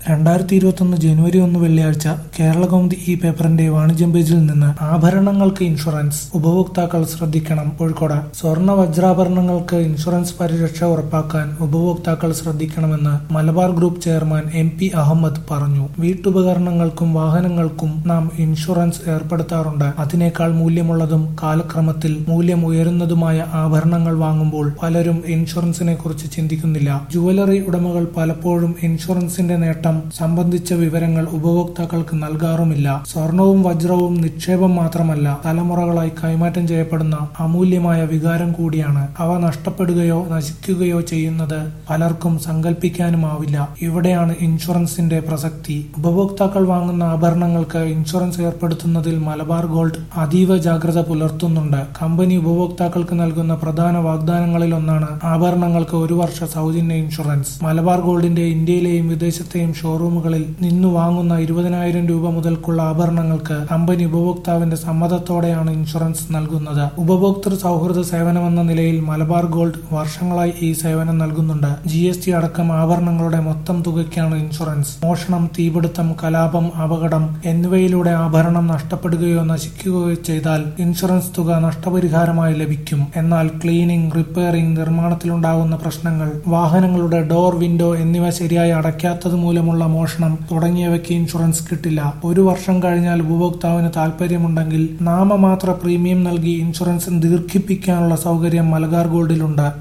രണ്ടായിരത്തി ഇരുപത്തൊന്ന് ജനുവരി ഒന്ന് വെള്ളിയാഴ്ച കേരളകൗമുദി ഈ പേപ്പറിന്റെ വാണിജ്യം പേജിൽ നിന്ന് ആഭരണങ്ങൾക്ക് ഇൻഷുറൻസ് ഉപഭോക്താക്കൾ ശ്രദ്ധിക്കണം കോഴിക്കോട് സ്വർണ്ണ വജ്രാഭരണങ്ങൾക്ക് ഇൻഷുറൻസ് പരിരക്ഷ ഉറപ്പാക്കാൻ ഉപഭോക്താക്കൾ ശ്രദ്ധിക്കണമെന്ന് Malabar group chairman M P Ahammed പറഞ്ഞു വീട്ടുപകരണങ്ങൾക്കും വാഹനങ്ങൾക്കും നാം ഇൻഷുറൻസ് ഏർപ്പെടുത്താറുണ്ട് അതിനേക്കാൾ മൂല്യമുള്ളതും കാലക്രമത്തിൽ മൂല്യം ഉയരുന്നതുമായ ആഭരണങ്ങൾ വാങ്ങുമ്പോൾ പലരും ഇൻഷുറൻസിനെ കുറിച്ച് ചിന്തിക്കുന്നില്ല ജുവലറി ഉടമകൾ പലപ്പോഴും ഇൻഷുറൻസിന്റെ നേട്ടം സംബന്ധിച്ച വിവരങ്ങൾ ഉപഭോക്താക്കൾക്ക് നൽകാറുമില്ല സ്വർണവും വജ്രവും നിക്ഷേപം മാത്രമല്ല തലമുറകളായി കൈമാറ്റം ചെയ്യപ്പെടുന്ന അമൂല്യമായ വികാരം കൂടിയാണ് അവ നഷ്ടപ്പെടുകയോ നശിക്കുകയോ ചെയ്യുന്നത് പലർക്കും സങ്കല്പിക്കാനുമാവില്ല ഇവിടെയാണ് ഇൻഷുറൻസിന്റെ പ്രസക്തി ഉപഭോക്താക്കൾ വാങ്ങുന്ന ആഭരണങ്ങൾക്ക് ഇൻഷുറൻസ് ഏർപ്പെടുത്തുന്നതിൽ മലബാർ ഗോൾഡ് അതീവ ജാഗ്രത പുലർത്തുന്നുണ്ട് കമ്പനി ഉപഭോക്താക്കൾക്ക് നൽകുന്ന പ്രധാന വാഗ്ദാനങ്ങളിലൊന്നാണ് ആഭരണങ്ങൾക്ക് ഒരു വർഷ സൗജന്യ ഇൻഷുറൻസ് മലബാർ ഗോൾഡിന്റെ ഇന്ത്യയിലെയും വിദേശത്തെയും ഷോറൂമുകളിൽ നിന്നു വാങ്ങുന്ന ഇരുപതിനായിരം രൂപ മുതൽക്കുള്ള ആഭരണങ്ങൾക്ക് കമ്പനി ഉപഭോക്താവിന്റെ സമ്മതത്തോടെയാണ് ഇൻഷുറൻസ് നൽകുന്നത് ഉപഭോക്തൃ സൗഹൃദ സേവനമെന്ന നിലയിൽ മലബാർ ഗോൾഡ് വർഷങ്ങളായി ഈ സേവനം നൽകുന്നുണ്ട് ജി എസ് ടി അടക്കം ആഭരണങ്ങളുടെ മൊത്തം തുകയ്ക്കാണ് ഇൻഷുറൻസ് മോഷണം തീപിടുത്തം കലാപം അപകടം എന്നിവയിലൂടെ ആഭരണം നഷ്ടപ്പെടുകയോ നശിക്കുകയോ ചെയ്താൽ ഇൻഷുറൻസ് തുക നഷ്ടപരിഹാരമായി ലഭിക്കും എന്നാൽ ക്ലീനിംഗ് റിപ്പയറിംഗ് നിർമ്മാണത്തിലുണ്ടാകുന്ന പ്രശ്നങ്ങൾ വാഹനങ്ങളുടെ ഡോർ വിൻഡോ എന്നിവ ശരിയായി അടയ്ക്കാത്തത് മൂലമുള്ള മോഷണം തുടങ്ങിയവയ്ക്ക് ഇൻഷുറൻസ് കിട്ടില്ല ഒരു വർഷം കഴിഞ്ഞാൽ ഉപഭോക്താവിന് താൽപര്യമുണ്ടെങ്കിൽ നാമമാത്ര പ്രീമിയം നൽകി ഇൻഷുറൻസ് ദീർഘിപ്പിക്കാനുള്ള സൗകര്യം മലബാർ ഗോൾഡിലുണ്ട്